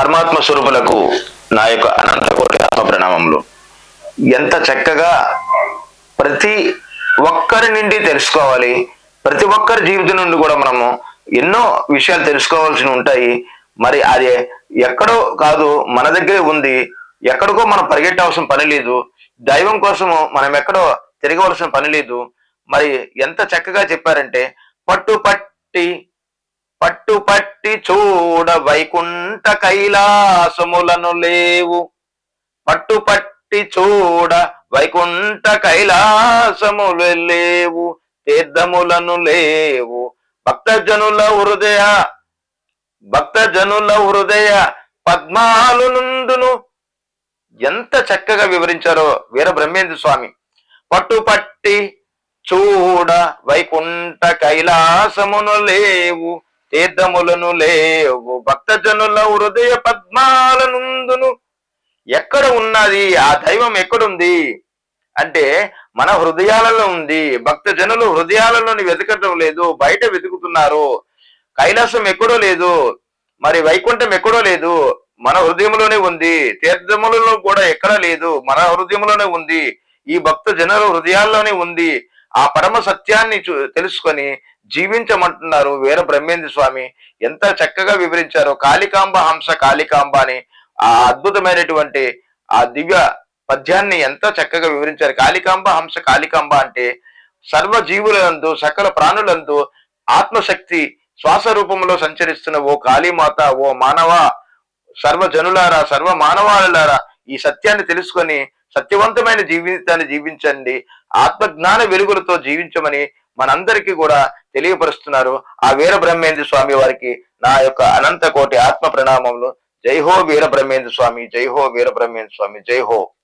పరమాత్మ స్వరూపులకు నా యొక్క అనంత కోటి ఆత్మ ప్రణామములు ఎంత చక్కగా ప్రతి ఒక్కరి నుండి తెలుసుకోవాలి ప్రతి ఒక్కరి జీవితం నుండి కూడా మనము ఎన్నో విషయాలు తెలుసుకోవాల్సి ఉంటాయి మరి అది ఎక్కడో కాదు మన దగ్గరే ఉంది ఎక్కడికో మనం పరిగెట్టవలసిన పని లేదు దైవం కోసము మనం ఎక్కడో తిరగవలసిన పని లేదు మరి ఎంత చక్కగా చెప్పారంటే పట్టు పట్టి పట్టు పట్టి చూడ వైకుంఠ కైలాసములను లేవు పట్టు పట్టి చూడ వైకుంఠ కైలాసములు లేవు తీర్థములను లేవు భక్తజనుల హృదయ భక్తజనుల హృదయ పద్మాలు నుండును ఎంత చక్కగా వివరించారో వీర బ్రహ్మేంద్ర స్వామి పట్టు పట్టి చూడ వైకుంఠ కైలాసమును లేవు తీర్థములను లేవు భక్తజనుల హృదయ పద్మాల నుండును ఎక్కడ ఉన్నది ఆ దైవం ఎక్కడుంది అంటే మన హృదయాలలో ఉంది భక్త జనులు హృదయాలలోని వెతకటం లేదు బయట వెతుకుతున్నారు కైలాసం ఎక్కడో లేదు మరి వైకుంఠం ఎక్కడో లేదు మన హృదయంలోనే ఉంది తీర్థములలో కూడా ఎక్కడా లేదు మన హృదయంలోనే ఉంది ఈ భక్త జనుల హృదయాల్లోనే ఉంది ఆ పరమ సత్యాన్ని చూ- తెలుసుకొని జీవించమంటున్నారు వీర బ్రహ్మేంద్ర స్వామి ఎంత చక్కగా వివరించారో కాళికాంబ హంస కాళికాంబ అని ఆ అద్భుతమైనటువంటి ఆ దివ్య పద్యాన్ని ఎంత చక్కగా వివరించారు కాళికాంబ హంస కాళికాంబ అంటే సర్వ జీవులందు సకల ప్రాణులందు ఆత్మశక్తి శ్వాస రూపంలో సంచరిస్తున్న ఓ కాళీమాత ఓ మానవ సర్వ జనులారా సర్వ మానవాళారా ఈ సత్యాన్ని తెలుసుకొని సత్యవంతమైన జీవితాన్ని జీవించండి ఆత్మజ్ఞాన వెలుగులతో జీవించమని మనందరికీ కూడా తెలియపరుస్తున్నారు ఆ వీర బ్రహ్మేంద్ర స్వామి వారికి నా యొక్క అనంత కోటి ఆత్మ ప్రణామములు జై హో వీర బ్రహ్మేంద్ర స్వామి జై హో వీర బ్రహ్మేంద్ర స్వామి జై హో